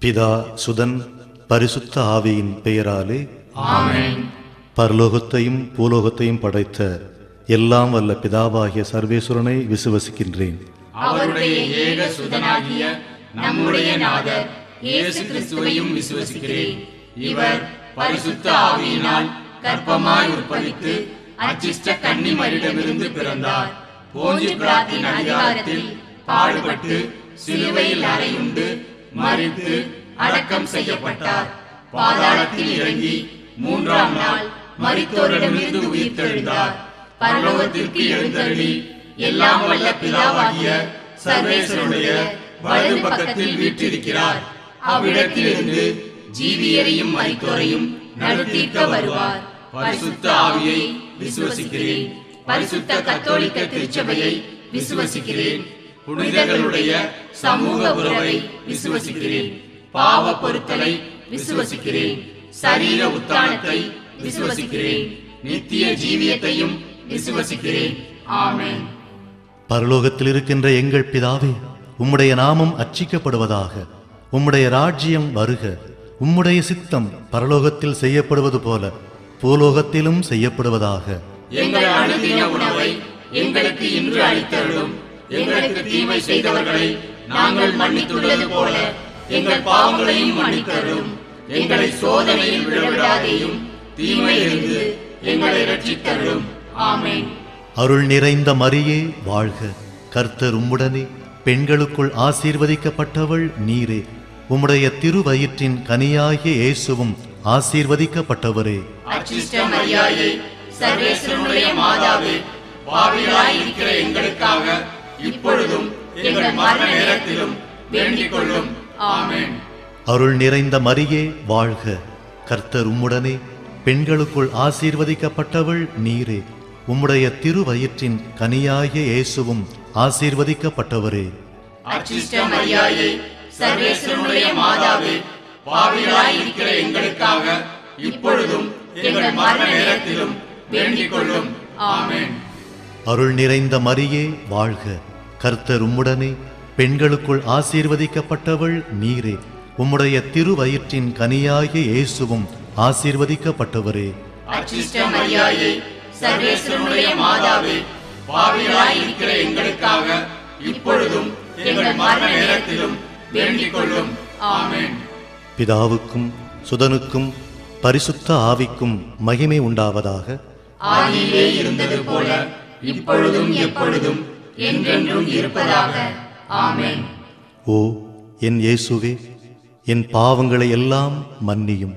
பிதா சுதன் பரிசுத்த ஆவியின் பெயராலே ஆமென் பரலோகத்தையும் பூலோகத்தையும் படைத்த எல்லாம் வல்ல பிதாவாகிய சர்வேஸ்வரனை விசுவசிக்கின்றேன் அவருடைய ஏக சுதனாகிய நம்முடைய நாதர் இயேசு கிறிஸ்துவையும் விசுவசிக்கிறேன் இவர் பரிசுத்த ஆவியினால் கர்ப்பமாய் உற்பவித்து அச்சிஷ்ட கன்னிமரிடமிருந்து பிறந்தார் போஞ்சு பிராத்தின் அதிகாரத்தில் பாடுபட்டு சிலுவையில் அறையுண்டு மறித்து அடக்கம் செய்யப்பட்டார் பாதாளத்தில் இறங்கி மூன்றாம் நாள் மரித்தோரிடமிருந்து உயிர்த்தெழுந்தார் பரலோகத்திற்கு எழுந்தருளி எல்லாம் வல்ல பிதாவாகிய சர்வேஸ்வருடைய வலது பக்கத்தில் வீற்றிருக்கிறார் அவ்விடத்திலிருந்து ஜீவியரையும் மரித்தோரையும் நடத்தீர்க்க வருவார் பரிசுத்த ஆவியை விசுவசிக்கிறேன் பரிசுத்த கத்தோலிக்க திருச்சபையை விசுவசிக்கிறேன் புனிதர்களுடைய சமூக உறவை விசுவசிக்கிறேன் பாவ பொருத்தலை விசுவசிக்கிறேன் சரீர உத்தானத்தை விசுவசிக்கிறேன் நித்திய ஜீவியத்தையும் விசுவசிக்கிறேன் ஆமென் பரலோகத்தில் இருக்கின்ற எங்கள் பிதாவே உம்முடைய நாமம் அர்ச்சிக்கப்படுவதாக உம்முடைய ராஜ்யம் வருக உம்முடைய சித்தம் பரலோகத்தில் செய்யப்படுவது போல பூலோகத்திலும் செய்யப்படுவதாக எங்கள் அனுதின உணவை எங்களுக்கு இன்று அளித்தருளும் எங்களுக்கு தீமை செய்தவர்களை நாங்கள் மன்னித்துள்ளது போல எங்கள் பாவங்களையும் மன்னித்தருளும் எங்களை சோதனையில் விழவிடாதேயும் தீமையிலிருந்து எங்களை ரட்சித்தருளும் ஆமென் அருள் நிறைந்த மரியே வாழ்க கர்த்தர் உம்முடனே பெண்களுக்குள் ஆசீர்வதிக்கப்பட்டவள் நீரே உம்முடைய திருவயிற்றின் கனியாகிய இயேசுவும் ஆசீர்வதிக்கப்பட்டவரே அச்சிஷ்ட மரியாயை சர்வேஸ்வரனுடைய மாதாவே பாவிகளாய் இருக்கிற எங்களுக்காக இப்பொழுதும் எங்கள் மரண நேரத்திலும் வேண்டிக் கொள்ளும் ஆமென் அருள் நிறைந்த மரியே வாழ்க கர்த்தர் உம்முடனே பெண்களுக்குள் ஆசீர்வதிக்கப்பட்டவள் நீரே உம்முடைய திருவயிற்றின் கனியாகிய இயேசுவும் ஆசீர்வதிக்கப்பட்டவரே அச்சிஷ்ட மரியாயை சர்வேஸ்வரனுடைய மாதாவே பாவிகளாய் இருக்கிற எங்களுக்காக இப்பொழுதும் எங்கள் மரண நேரத்திலும் வேண்டிக் கொள்ளும் ஆமென் அருள் நிறைந்த மரியே வாழ்க கர்த்தர் உம்முடனே பெண்களுக்குள் ஆசீர்வதிக்கப்பட்டவள் நீரே உம்முடைய திருவயிற்றின் கனியாகிய இயேசுவும் ஆசீர்வதிக்கப்பட்டவரே அச்சிஷ்ட மரியாயை சர்வேஸ்வரனுடைய மாதாவே பாவிகளாய் இருக்கிற எங்களுக்காக இப்பொழுதும் எங்கள் மரண நேரத்திலும் வேண்டிக் கொள்ளும் ஆமென் பிதாவுக்கும் சுதனுக்கும் பரிசுத்த ஆவிக்கும் மகிமை உண்டாவதாக ஆதியிலே இருந்தது போல இப்பொழுதும் எப்பொழுதும் என்றென்றும் இருப்பதாக ஆமென் ஓ என் இயேசுவே என் பாவங்களை எல்லாம் மன்னியும்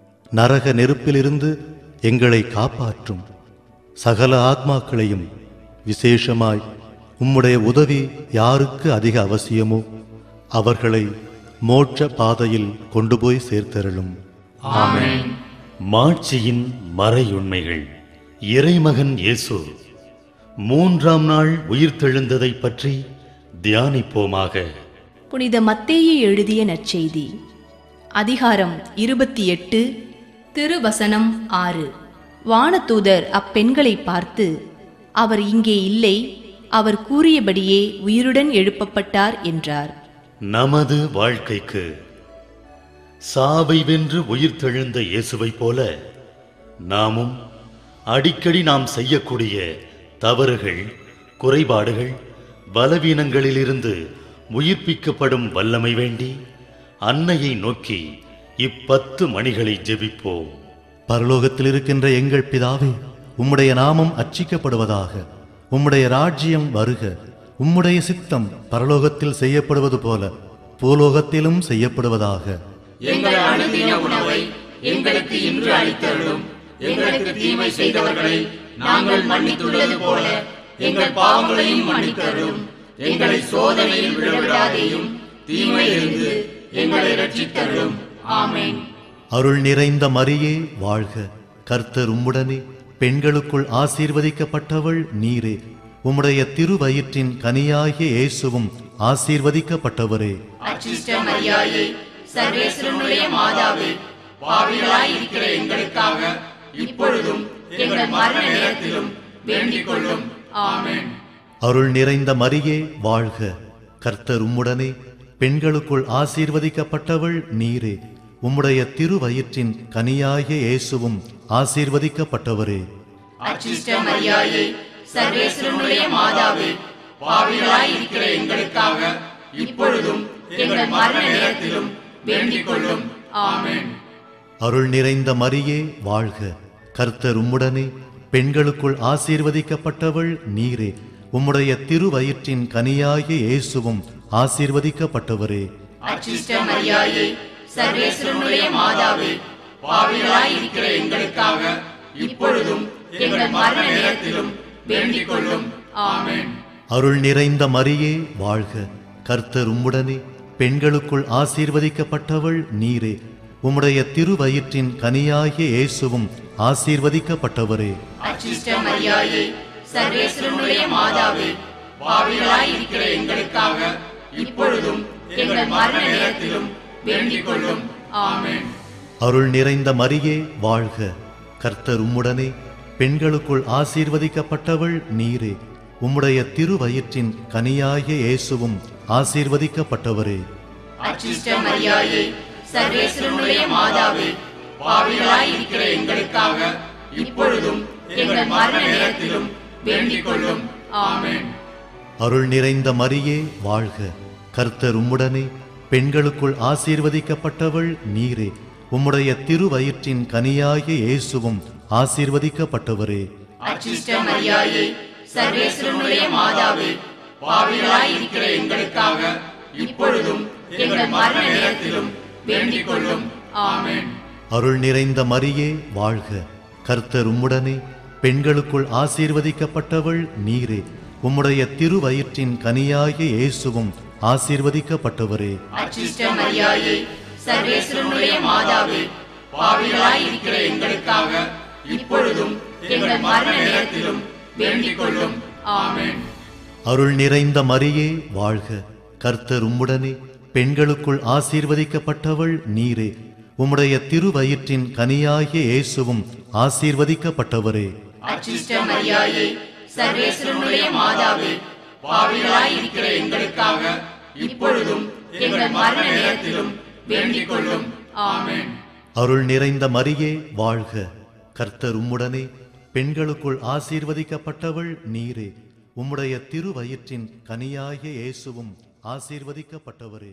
நரக நெருப்பிலிருந்து எங்களை காப்பாற்றும் சகல ஆத்மாக்களையும் விசேஷமாய் உம்முடைய உதவி யாருக்கு அதிக அவசியமோ அவர்களை மோட்ச பாதையில் கொண்டு போய் சேர்த்தருளும் ஆமென் மாட்சியின் மறையுண்மைகள் இறைமகன் இயேசு மூன்றாம் நாள் உயிர்த்தெழுந்ததைப் பற்றி தியானிப்போமாக புனித மத்தேயு எழுதிய நற்செய்தி அதிகாரம் இருபத்தி எட்டு திருவசனம் ஆறு வானதூதர் அப்பெண்களை பார்த்து அவர் இங்கே இல்லை அவர் கூறியபடியே உயிருடன் எழுப்பப்பட்டார் என்றார் நமது வாழ்க்கைக்கு சாவை வென்று உயிர்த்தெழுந்த இயேசுவைப் போல நாமும் அடிக்கடி நாம் செய்யக்கூடிய தவறுகள் குறைபாடுகள் பலவீனங்களிலிருந்து உயிர்ப்பிக்கப்படும் வல்லமை வேண்டி அன்னையை நோக்கி இப்பத்து மணிகளை ஜெபிப்போம் பரலோகத்தில் இருக்கின்ற எங்கள் பிதாவே உம்முடைய நாமம் அர்ச்சிக்கப்படுவதாக உம்முடைய ராஜ்யம் வருக உம்முடைய சித்தம் பரலோகத்தில் செய்யப்படுவது போல பூலோகத்திலும் செய்யப்படுவதாக எங்கள் அனுதின உணவை எங்களுக்கு இன்று அளித்தருளும் எங்களுக்கு தீமை செய்தவர்களை நாங்கள் மன்னித்துள்ளது போல எங்கள் பாவங்களையும் மன்னித்தருளும் எங்களை சோதனையில் விழவிடாதேயும் தீமையிலிருந்து எங்களை ரட்சித்தருளும் ஆமென் அருள் நிறைந்த மரியே வாழ்க கர்த்தர் உம்முடனே பெண்களுக்குள் ஆசீர்வதிக்கப்பட்டவள் நீரே உம்முடைய திருவயிற்றின் கனியாகிய இயேசுவும் ஆசீர்வதிக்கப்பட்டவரே அச்சிஷ்ட மரியாயை சர்வேஸ்வரனுடைய மாதாவே பாவிகளாய் இருக்கிற எங்களுக்காக இப்பொழுதும் எங்கள் மரண நேரத்திலும் வேண்டிக் கொள்ளும் ஆமென் அருள் நிறைந்த மரியே வாழ்க கர்த்தர் உம்முடனே பெண்களுக்குள் ஆசீர்வதிக்கப்பட்டவள் நீரே உம்முடைய திருவயிற்றின் கனியாகிய இயேசுவும் ஆசீர்வதிக்கப்பட்டவரே அச்சிஷ்ட மரியாயே சர்வேஸ்வரனுடைய மாதாவே பாவிகளாய் இருக்கிற எங்களுக்காக இப்பொழுதும் எங்கள் மரண நேரத்திலும் வேண்டிக் கொள்ளும் ஆமென் அருள் நிறைந்த மரியே வாழ்க கர்த்தர் உம்முடனே பெண்களுக்குள் ஆசீர்வதிக்கப்பட்டவள் நீரே உம்முடைய திருவயிற்றின் கனியாகிய இயேசுவும் ஆசீர்வதிக்கப்பட்டவரே அச்சிஷ்ட மரியாயே சர்வேஸ்வரனுடைய மாதாவே பாவிகளாய் இருக்கிற எங்களுக்காக இப்பொழுதும் எங்கள் மரண நேரத்திலும் வேண்டிக் கொள்ளும் ஆமென் அருள் நிறைந்த மரியே வாழ்க கர்த்தர் உம்முடனே பெண்களுக்குள் ஆசீர்வதிக்கப்பட்டவள் நீரே உம்முடைய திருவயிற்றின் கனியாகிய இயேசுவும் ஆசீர்வதிக்கப்பட்டவரே அச்சிஷ்ட மரியாயே சர்வேஸ்வரனுடைய மாதாவே பாவிகளாய் இருக்கிற எங்களுக்காக இப்பொழுதும் எங்கள் மரண நேரத்திலும் வேண்டிக் கொள்ளும் ஆமென் அருள் நிறைந்த மரியே வாழ்க கர்த்தர் உம்முடனே பெண்களுக்குள் ஆசீர்வதிக்கப்பட்டவள் நீரே உம்முடைய திருவயிற்றின் கனியாகிய இயேசுவும் ஆசீர்வதிக்கப்பட்டவரே அச்சிஷ்ட மரியாயே சர்வேஸ்வரனுடைய மாதாவே பாவிகளாய் இருக்கிற எங்களுக்காக இப்பொழுதும் எங்கள் மரண நேரத்திலும் வேண்டிக் கொள்ளும் ஆமென் அருள் நிறைந்த மரியே வாழ்க கர்த்தர் உம்முடனே பெண்களுக்குள் ஆசீர்வதிக்கப்பட்டவள் நீரே உம்முடைய திருவயிற்றின் கனியாகிய இயேசுவும் ஆசீர்வதிக்கப்பட்டவரே அச்சிஷ்ட மரியாயே சர்வேஸ்வரனுடைய மாதாவே பாவிகளாய் இருக்கிற எங்களுக்காக இப்பொழுதும் எங்கள் மரண நேரத்திலும் வேண்டிக் கொள்ளும் ஆமென் அருள் நிறைந்த மரியே வாழ்க கர்த்தர் உம்முடனே பெண்களுக்குள் ஆசீர்வதிக்கப்பட்டவள் நீரே உம்முடைய திருவயிற்றின் கனியாகிய இயேசுவும் ஆசீர்வதிக்கப்பட்டவரே அச்சிஷ்ட மரியாயே சர்வேஸ்வரனுடைய மாதாவே பாவிகளாய் இருக்கிற எங்களுக்காக இப்பொழுதும் எங்கள் மரண நேரத்திலும் வேண்டிக் கொள்ளும் ஆமென் அருள் நிறைந்த மரியே வாழ்க கர்த்தர் உம்முடனே பெண்களுக்குள் ஆசீர்வதிக்கப்பட்டவள் நீரே உம்முடைய திருவயிற்றின் கனியாகிய இயேசுவும் ஆசீர்வதிக்கப்பட்டவரே அச்சிஷ்ட மரியாயே சர்வேஸ்வரனுடைய மாதாவே பாவிகளாய் இருக்கிற எங்களுக்காக இப்பொழுதும் எங்கள் மரண நேரத்திலும் வேண்டிக் கொள்ளும் ஆமென் அருள் நிறைந்த மரியே வாழ்க கர்த்தர் உம்முடனே பெண்களுக்குள் ஆசீர்வதிக்கப்பட்டவள் நீரே உம்முடைய திருவயிற்றின் கனியாகிய இயேசுவும் ஆசீர்வதிக்கப்பட்டவரே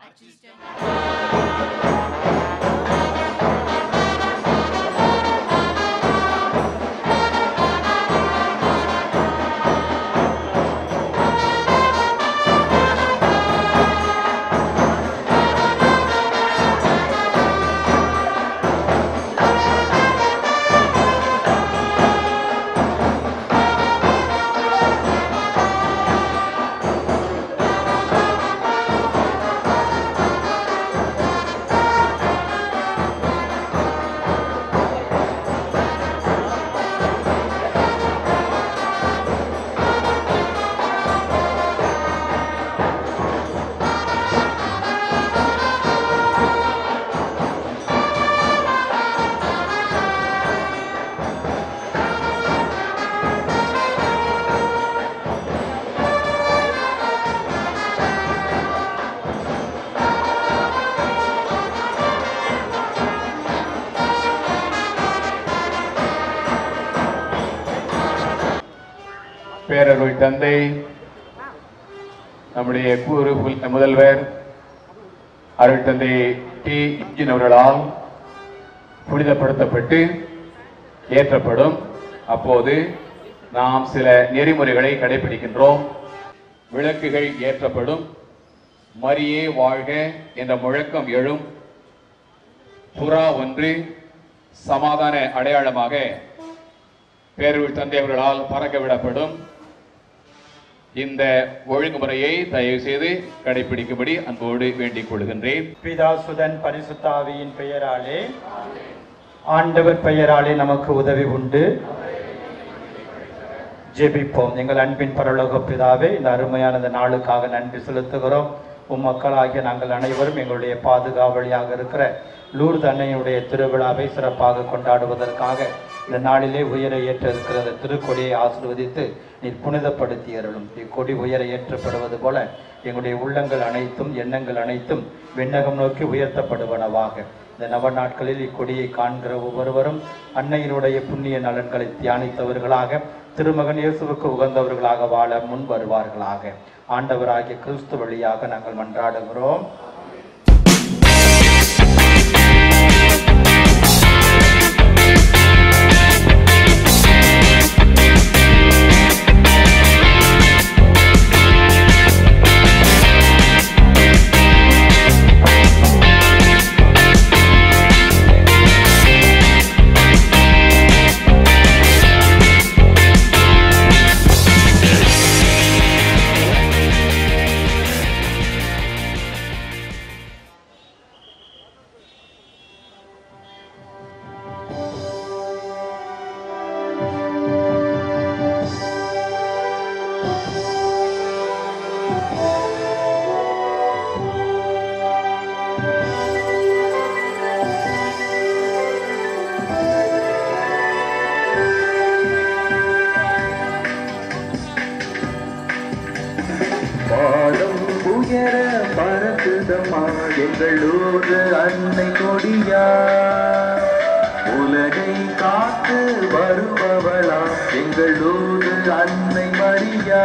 பேரருள் தந்தை நம்முடைய கூறு புல்- முதல்வர் அருள் தந்தை டி இன்ஜின் அவர்களால் புனிதப்படுத்தப்பட்டு ஏற்றப்படும் அப்போது நாம் சில நெறிமுறைகளை கடைபிடிக்கின்றோம் விளக்குகள் ஏற்றப்படும் மரியே வாழ்க என்ற முழக்கம் எழும் புறா ஒன்று சமாதான அடையாளமாக பேரூர் தந்தை அவர்களால் பறக்க விடப்படும் இந்த ஒழுங்குமுறையை தயவு செய்து கடைபிடிக்கும்படி அன்போடு வேண்டிக் கொள்கின்றேன் பிதாசுதன் பரிசுத்தாவியின் பெயராலே ஆண்டவர் பெயராலே நமக்கு உதவி உண்டு ஜெபிப்போம் எங்கள் அன்பின் பரலோக பிதாவே இந்த அருமையான இந்த நாளுக்காக நன்றி செலுத்துகிறோம் உம் மக்களாகிய நாங்கள் அனைவரும் எங்களுடைய பாதுகாவலியாக இருக்கிற லூர்து அன்னையுடைய திருவிழாவை சிறப்பாக கொண்டாடுவதற்காக இந்த நாளிலே உயர ஏற்ற இருக்கிற அந்த திருக்கொடியை ஆசீர்வதித்து நீர் புனிதப்படுத்தி அருளும் இக்கொடி உயர ஏற்றப்படுவது போல எங்களுடைய உள்ளங்கள் அனைத்தும் எண்ணங்கள் அனைத்தும் விண்ணகம் நோக்கி உயர்த்தப்படுவனவாக இந்த நவ நாட்களில் இக்கொடியை காண்கிற ஒவ்வொருவரும் அன்னையினுடைய புண்ணிய நலன்களை தியானித்தவர்களாக திருமகன் இயேசுவுக்கு உகந்தவர்களாக வாழ முன் வருவார்களாக ஆண்டவராகிய கிறிஸ்து வழியாக நாங்கள் மன்றாடுகிறோம் பாடம் உயர பறக்குதம்மா எங்களோடு அன்னை கொடியா உலகை காத்து வருபவளா எங்களோடு அன்னை மரியா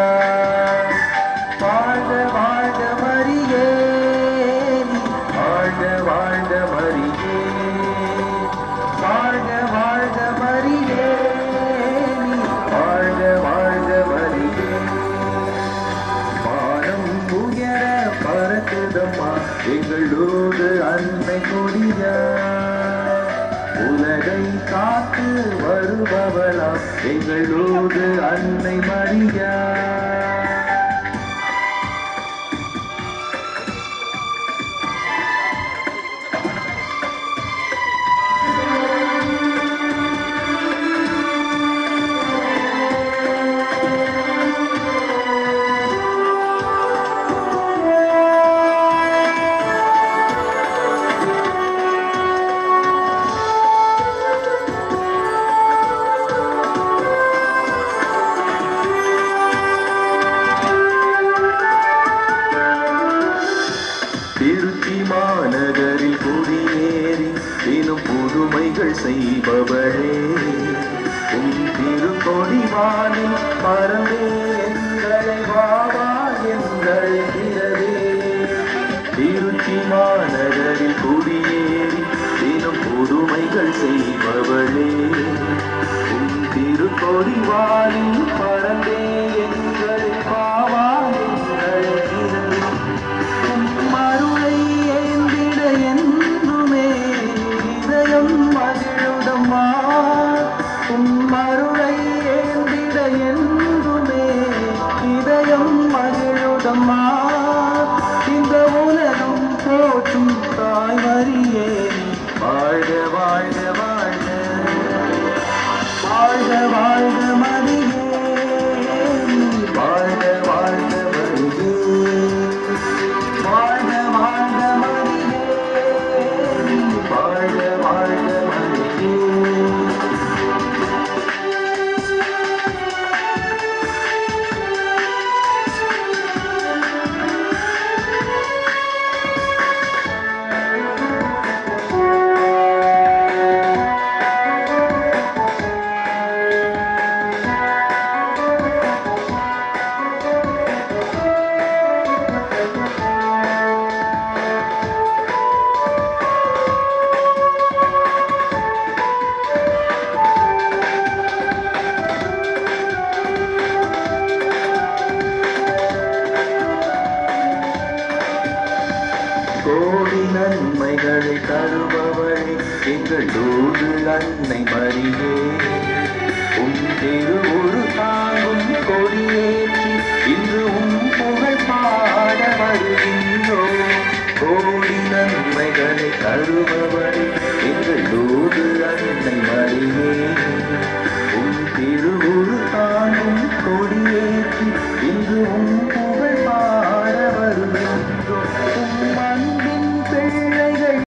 வாழ்க வாழ்க மரியே நீ வாழ்க வாழ்க மரியே வாழ்க வாழ்க மரியே நீ வாழ்க வாழ்க மரியே வானம் உயர பறக்குதம்மா எங்களோடு அன்னை கொடியா உலகை காத்து வருபவளா எங்களோடு அன்னை மரியா திருச்சி மாநகரில் குடியேறி தினம் புதுமைகள் செய்பவரே உன் திருக்கொடி வானில் பறந்தே எங்களை வாவா எங்கள் திருச்சி மாநகரில் குடியேறி தினம் புதுமைகள் செய்பவளே உன் திருக்கொடி வானில் பறந்தே எங்களை வாவா எங்கள் மருளை ஏந்திட என்றுமே இதயம் மகிழுதம்மா உம் மருளை ஏந்திட என்றுமே இதயம் மகிழுதம்மா இந்த உலகம் போற்றும் தாய்மரியே வாழ்க வாழ்க வாழ்க வாழ்க வாழ்க மரியே வாழ்க வாழ்க மரியே வாழ்க வாழ்க மரியே வாழ்க வாழ்க மரியே கோடி நன்மைகளை தருபவளே எங்களோடு அன்னை மரியே உம் திருவுரு தாங்கும் கொடியேற்றி இன்று உம் புகழ் பாட வருகின்றோம் கோடி நன்மைகளை தருபவளே எங்களோடு அன்னை மரியே